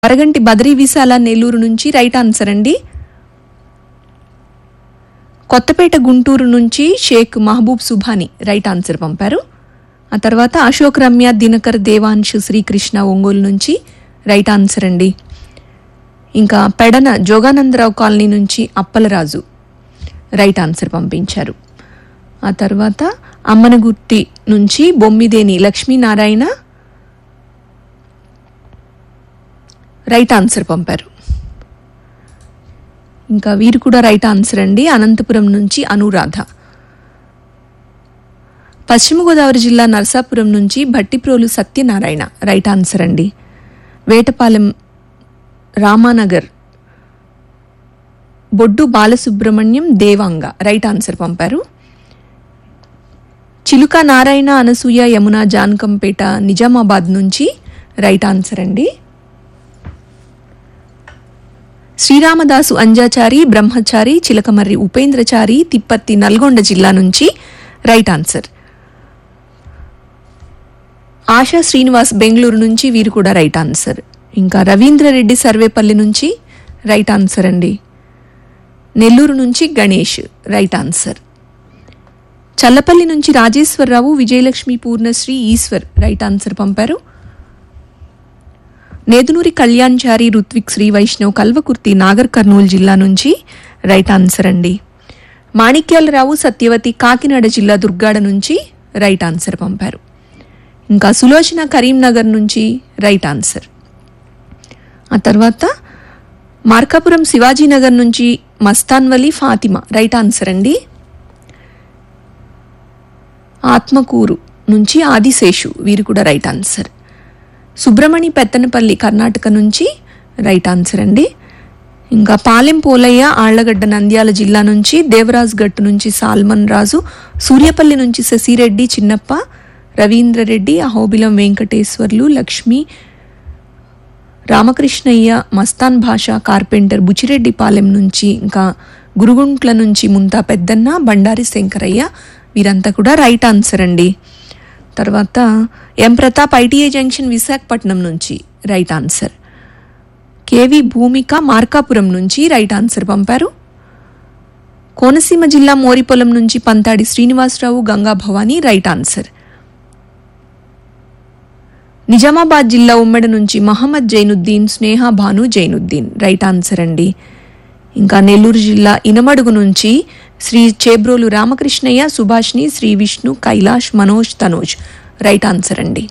అరగంటి బదరీ విశాల నెల్లూరు నుంచి right answer అండి కొత్తపేట గుంటూరు నుంచి షేక్ మహబూబ్ సుభాని రైట్ ఆన్సర్ పంపారు ఆ తర్వాత అశోక్ రమ్య దినకర్ దేవాంశు శ్రీకృష్ణ ఒంగోలు నుంచి రైట్ ఆన్సర్ అండి ఇంకా పెడన జోగానందరావు కాలనీ నుంచి అప్పలరాజు రైట్ ఆన్సర్ పంపించారు ఆ తర్వాత అమ్మనగుర్తి నుంచి బొమ్మిదేని లక్ష్మీనారాయణ రైట్ ఆన్సర్ పంపారు ఇంకా వీరు కూడా రైట్ ఆన్సర్ అండి అనంతపురం నుంచి అనురాధ పశ్చిమ గోదావరి జిల్లా నరసాపురం నుంచి భట్టిప్రోలు సత్యనారాయణ రైట్ ఆన్సర్ అండి వేటపాలెం రామానగర్ బొడ్డు బాలసుబ్రహ్మణ్యం దేవాంగ రైట్ ఆన్సర్ పంపారు చిలుక నారాయణ అనసూయ యమున జానకంపేట నిజామాబాద్ నుంచి రైట్ ఆన్సర్ అండి శ్రీరామదాసు అంజాచారి బ్రహ్మచారి చిలకమర్రి ఉపేంద్రచారి తిప్పత్తి నల్గొండ జిల్లా నుంచి రైట్ ఆన్సర్ ఆశా శ్రీనివాస్ బెంగళూరు నుంచి వీరు కూడా రైట్ ఆన్సర్ ఇంకా రవీంద్రరెడ్డి సర్వేపల్లి నుంచి రైట్ ఆన్సర్ అండి నెల్లూరు నుంచి గణేష్ రైట్ ఆన్సర్ చల్లపల్లి నుంచి రాజేశ్వరరావు విజయలక్ష్మి పూర్ణశ్రీ ఈశ్వర్ రైట్ ఆన్సర్ పంపారు నేదునూరి కళ్యాణ్చారి రుత్విక్ శ్రీ వైష్ణవ్ కల్వకుర్తి నాగర్ కర్నూలు జిల్లా నుంచి రైట్ ఆన్సర్ అండి మాణిక్యాలరావు సత్యవతి కాకినాడ జిల్లా దుర్గాడ నుంచి రైట్ ఆన్సర్ పంపారు ఇంకా సులోచన కరీంనగర్ నుంచి రైట్ ఆన్సర్ ఆ తర్వాత మార్కాపురం శివాజీనగర్ నుంచి మస్తాన్వలి ఫాతిమా రైట్ ఆన్సర్ అండి ఆత్మకూరు నుంచి ఆదిశేషు వీరు కూడా రైట్ ఆన్సర్ సుబ్రమణి పెత్తనపల్లి కర్ణాటక నుంచి రైట్ ఆన్సర్ అండి ఇంకా పాలెం పోలయ్య ఆళ్లగడ్డ నంద్యాల జిల్లా నుంచి దేవరాజ్ గట్టు నుంచి సాల్మన్ రాజు సూర్యపల్లి నుంచి శశిరెడ్డి చిన్నప్ప రవీంద్రరెడ్డి అహోబిలం వెంకటేశ్వర్లు లక్ష్మి రామకృష్ణయ్య మస్తాన్ భాష కార్పెంటర్ బుచిరెడ్డిపాలెం నుంచి ఇంకా గురుగుంట్ల నుంచి ముంతా పెద్దన్న బండారి శంకరయ్య వీరంతా కూడా రైట్ ఆన్సర్ అండి తర్వాత M Pratap ITI junction Visakhapatnam నుంచి right answer K V Bhoomika Markapuram నుంచి రైట్ ఆన్సర్ పంపారు కోనసీమ జిల్లా మోరిపొలం నుంచి పంతాడి శ్రీనివాసరావు గంగా భవానీ రైట్ ఆన్సర్ నిజామాబాద్ జిల్లా ఉమ్మడి నుంచి మహమ్మద్ జైనుద్దీన్ స్నేహ భాను జైనుద్దీన్ రైట్ ఆన్సర్ అండి ఇంకా నెల్లూరు జిల్లా ఇనమడుగు నుంచి శ్రీ చేబ్రోలు రామకృష్ణయ్య సుభాష్ని శ్రీ విష్ణు కైలాష్ మనోజ్ తనోజ్ రైట్ ఆన్సర్ అండి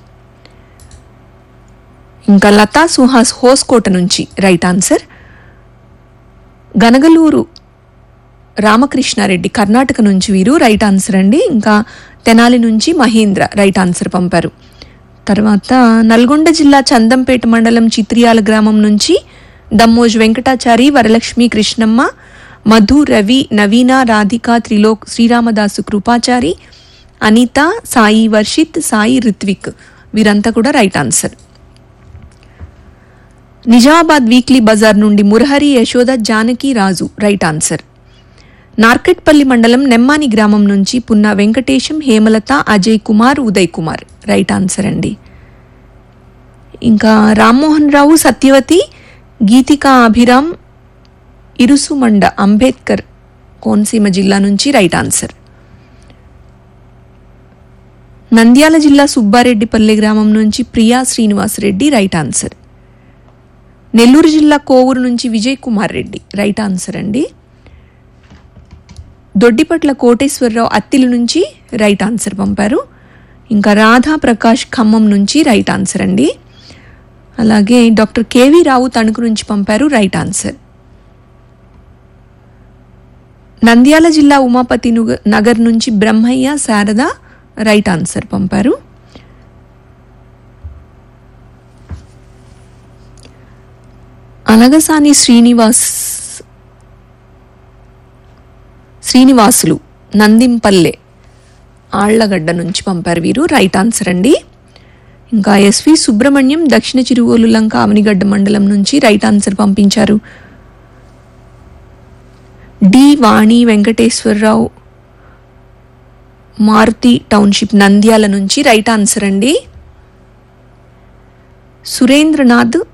ఇంకా లతా సుహాస్ హోస్కోట నుంచి రైట్ ఆన్సర్ గనగలూరు రామకృష్ణారెడ్డి కర్ణాటక నుంచి వీరు రైట్ ఆన్సర్ అండి ఇంకా తెనాలి నుంచి మహేంద్ర రైట్ ఆన్సర్ పంపారు తర్వాత నల్గొండ జిల్లా చందంపేట మండలం చిత్రియాల గ్రామం నుంచి దమ్మోజ్ వెంకటాచారి వరలక్ష్మి కృష్ణమ్మ మధు రవి నవీన రాధిక త్రిలోక్ శ్రీరామదాసు కృపాచారి అనిత సాయి వర్షిత్ సాయి రిత్విక్ వీరంతా కూడా right answer Nizamabad weekly bazaar నుండి మురహరి యశోద జానకి రాజు రైట్ ఆన్సర్ నార్కెట్పల్లి మండలం నెమ్మాని గ్రామం నుంచి పున్న వెంకటేశం హేమలత అజయ్ కుమార్ ఉదయ్ కుమార్ రైట్ ఆన్సర్ అండి ఇంకా రామ్మోహన్ రావు సత్యవతి గీతికా అభిరామ్ ఇరుసుమండ అంబేద్కర్ కోనసీమ జిల్లా నుంచి రైట్ ఆన్సర్ నంద్యాల జిల్లా సుబ్బారెడ్డిపల్లి గ్రామం నుంచి ప్రియా శ్రీనివాసరెడ్డి రైట్ ఆన్సర్ నెల్లూరు జిల్లా కోవూరు నుంచి విజయ్ కుమార్ రెడ్డి రైట్ ఆన్సర్ అండి దొడ్డిపట్ల కోటేశ్వరరావు అత్తిలి నుంచి రైట్ ఆన్సర్ పంపారు ఇంకా రాధా ప్రకాష్ ఖమ్మం నుంచి రైట్ ఆన్సర్ అండి అలాగే డాక్టర్ కేవీ రావు తణుకు నుంచి పంపారు రైట్ ఆన్సర్ నంద్యాల జిల్లా ఉమాపతి నుగ- నగర్ నుంచి బ్రహ్మయ్య శారద రైట్ ఆన్సర్ పంపారు అనగసాని శ్రీనివాస్ శ్రీనివాసులు నందింపల్లె ఆళ్లగడ్డ నుంచి పంపారు వీరు రైట్ ఆన్సర్ అండి ఇంకా ఎస్వి సుబ్రహ్మణ్యం దక్షిణ చిరువోలు లంక అవనిగడ్డ మండలం నుంచి రైట్ ఆన్సర్ పంపించారు డి వాణి వెంకటేశ్వరరావు మారుతి టౌన్షిప్ నంద్యాల నుంచి రైట్ ఆన్సర్ అండి సురేంద్రనాథ్